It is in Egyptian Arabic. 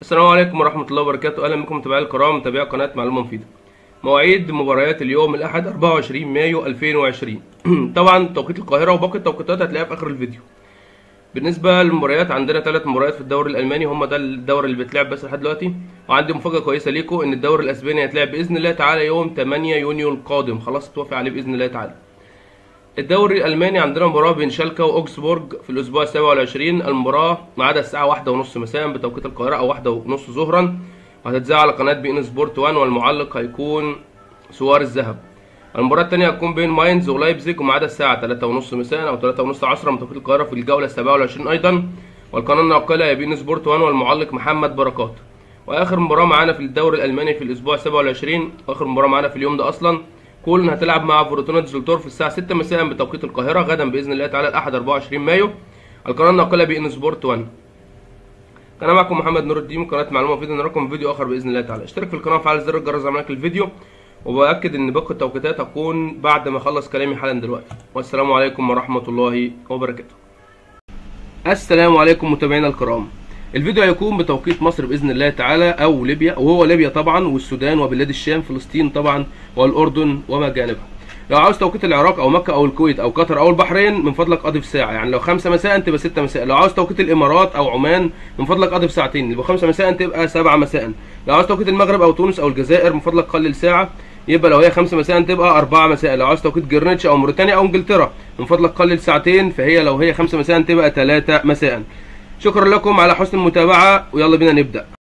السلام عليكم ورحمة الله وبركاته أهلا بكم متابعي الكرام متابعي قناة معلومة مفيدة مواعيد مباريات اليوم الأحد 24 مايو 2020 طبعا توقيت القاهرة وباقي التوقيتات هتلاقيها في آخر الفيديو بالنسبة للمباريات عندنا ثلاث مباريات في الدوري الألماني هم ده الدوري اللي بيتلعب بس لحد دلوقتي وعندي مفاجأة كويسة ليكم إن الدوري الأسباني هيتلعب بإذن الله تعالى يوم 8 يونيو القادم خلاص اتوافق عليه بإذن الله تعالى الدوري الألماني عندنا مباراة بين شالكا وأوكسبورج في الأسبوع 27 المباراة ميعادها الساعة واحدة ونص مساء بتوقيت القاهرة أو واحدة ونص ظهرا وهتتذاع على قناة بي إن سبورت 1 والمعلق هيكون سوار الذهب المباراة الثانية هتكون بين ماينز ولايبزيج وميعادها الساعة 3 ونص مساء أو 3 ونص عصرا بتوقيت القاهرة في الجولة 27 أيضا والقناة الناقلة هي بي إن سبورت 1 والمعلق محمد بركات وآخر مباراة معانا في الدوري الألماني في الأسبوع 27 وآخر مباراة معانا في اليوم ده أصلا كولن هتلعب مع فورتونا ديزلتورف الساعة 6 مساء بتوقيت القاهرة غدا بإذن الله تعالى الأحد 24 مايو القناة الناقلة بي إن سبورت 1 كان معكم محمد نور الدين قناة معلومة مفيدة نراكم فيديو آخر بإذن الله تعالى اشترك في القناة وفعل زر الجرس عملك الفيديو وبأكد إن باقي التوقيتات هتكون بعد ما أخلص كلامي حالا دلوقتي والسلام عليكم ورحمة الله وبركاته السلام عليكم متابعينا الكرام الفيديو هيكون بتوقيت مصر باذن الله تعالى او ليبيا وهو ليبيا طبعا والسودان وبلاد الشام فلسطين طبعا والاردن وما جانبها لو عاوز توقيت العراق او مكه او الكويت او قطر او البحرين من فضلك اضف ساعه يعني لو 5 مساء تبقى 6 مساء لو عاوز توقيت الامارات او عمان من فضلك اضف ساعتين يبقى 5 مساء تبقى 7 مساء لو عاوز توقيت المغرب او تونس او الجزائر من فضلك قلل ساعه يبقى لو هي 5 مساء تبقى 4 مساء لو عاوز توقيت جرينتش او موريتانيا او انجلترا من فضلك قلل ساعتين فهي لو هي 5 مساء تبقى 3 مساء شكرا لكم على حسن المتابعة ويلا بينا نبدأ